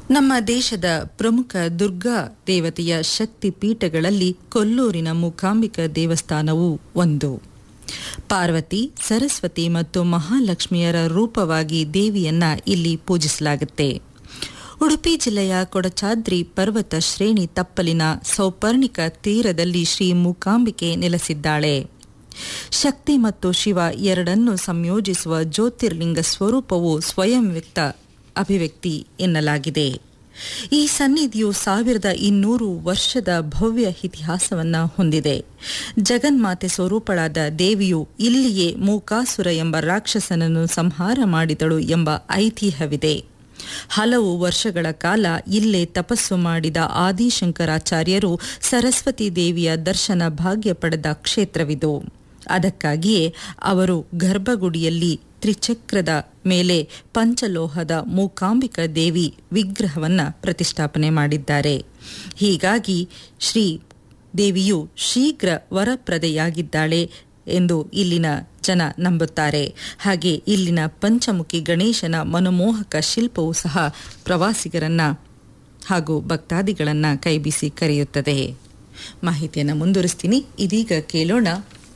ನಮ್ಮ ದೇಶದ ಪ್ರಮುಖ ದುರ್ಗಾ ದೇವತೆಯ ಶಕ್ತಿ ಪೀಠಗಳಲ್ಲಿ ಕೊಲ್ಲೂರಿನ ಮೂಕಾಂಬಿಕಾ ದೇವಸ್ಥಾನವೂ ಒಂದು ಪಾರ್ವತಿ ಸರಸ್ವತಿ ಮತ್ತು ಮಹಾಲಕ್ಷ್ಮಿಯರ ರೂಪವಾಗಿ ದೇವಿಯನ್ನ ಇಲ್ಲಿ ಪೂಜಿಸಲಾಗುತ್ತೆ ಉಡುಪಿ ಜಿಲ್ಲೆಯ ಕೊಡಚಾದ್ರಿ ಪರ್ವತ ಶ್ರೇಣಿ ತಪ್ಪಲಿನ ಸೌಪರ್ಣಿಕ ತೀರದಲ್ಲಿ ಶ್ರೀ ಮೂಕಾಂಬಿಕೆ ನೆಲೆಸಿದ್ದಾಳೆ ಶಕ್ತಿ ಮತ್ತು ಶಿವ ಎರಡನ್ನೂ ಸಂಯೋಜಿಸುವ ಜ್ಯೋತಿರ್ಲಿಂಗ ಸ್ವರೂಪವು ಸ್ವಯಂ ವ್ಯಕ್ತ ಅಭಿವ್ಯಕ್ತಿ ಎನ್ನಲಾಗಿದೆ ಈ ಸನ್ನಿಧಿಯು ಸಾವಿರದ ಇನ್ನೂರು ವರ್ಷದ ಭವ್ಯ ಇತಿಹಾಸವನ್ನ ಹೊಂದಿದೆ ಜಗನ್ಮಾತೆ ಸ್ವರೂಪಳಾದ ದೇವಿಯು ಇಲ್ಲಿಯೇ ಮೂಕಾಸುರ ಎಂಬ ರಾಕ್ಷಸನನ್ನು ಸಂಹಾರ ಮಾಡಿದಳು ಎಂಬ ಐತಿಹ್ಯವಿದೆ ಹಲವು ವರ್ಷಗಳ ಕಾಲ ಇಲ್ಲೇ ತಪಸ್ಸು ಮಾಡಿದ ಆದಿಶಂಕರಾಚಾರ್ಯರು ಸರಸ್ವತಿ ದೇವಿಯ ದರ್ಶನ ಭಾಗ್ಯ ಪಡೆದ ಕ್ಷೇತ್ರವಿದು ಅದಕ್ಕಾಗಿಯೇ ಅವರು ಗರ್ಭಗುಡಿಯಲ್ಲಿ ತ್ರಿಚಕ್ರದ ಮೇಲೆ ಪಂಚಲೋಹದ ಮೂಕಾಂಬಿಕಾ ದೇವಿ ವಿಗ್ರಹವನ್ನ ಪ್ರತಿಷ್ಠಾಪನೆ ಮಾಡಿದ್ದಾರೆ ಹೀಗಾಗಿ ಶ್ರೀ ದೇವಿಯು ಶೀಘ್ರ ವರಪ್ರದೆಯಾಗಿದ್ದಾಳೆ ಎಂದು ಇಲ್ಲಿನ ಜನ ನಂಬುತ್ತಾರೆ ಹಾಗೆ ಇಲ್ಲಿನ ಪಂಚಮುಖಿ ಗಣೇಶನ ಮನಮೋಹಕ ಶಿಲ್ಪವೂ ಸಹ ಪ್ರವಾಸಿಗರನ್ನ ಹಾಗೂ ಭಕ್ತಾದಿಗಳನ್ನ ಕೈಬೀಸಿ ಕರೆಯುತ್ತದೆ ಮಾಹಿತಿಯನ್ನು ಮುಂದುವರಿಸ್ತೀನಿ ಇದೀಗ ಕೇಳೋಣ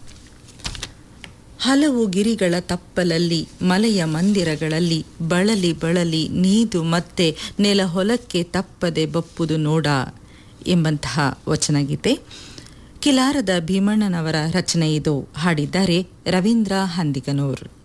ಹಲವು ಗಿರಿಗಳ ತಪ್ಪಲಲ್ಲಿ ಮಲೆಯ ಮಂದಿರಗಳಲ್ಲಿ ಬಳಲಿ ಬಳಲಿ ನೀದು ಮತ್ತೆ ನೆಲ ಹೊಲಕ್ಕೆ ತಪ್ಪದೆ ಬಪ್ಪುದು ನೋಡ ಎಂಬಂತಹ ವಚನಗೀತೆ ಕಿಲಾರದ ಭೀಮಣ್ಣನವರ ರಚನೆ ಇದು ಹಾಡಿದ್ದಾರೆ ರವೀಂದ್ರ ಹಂದಿಗನೂರ್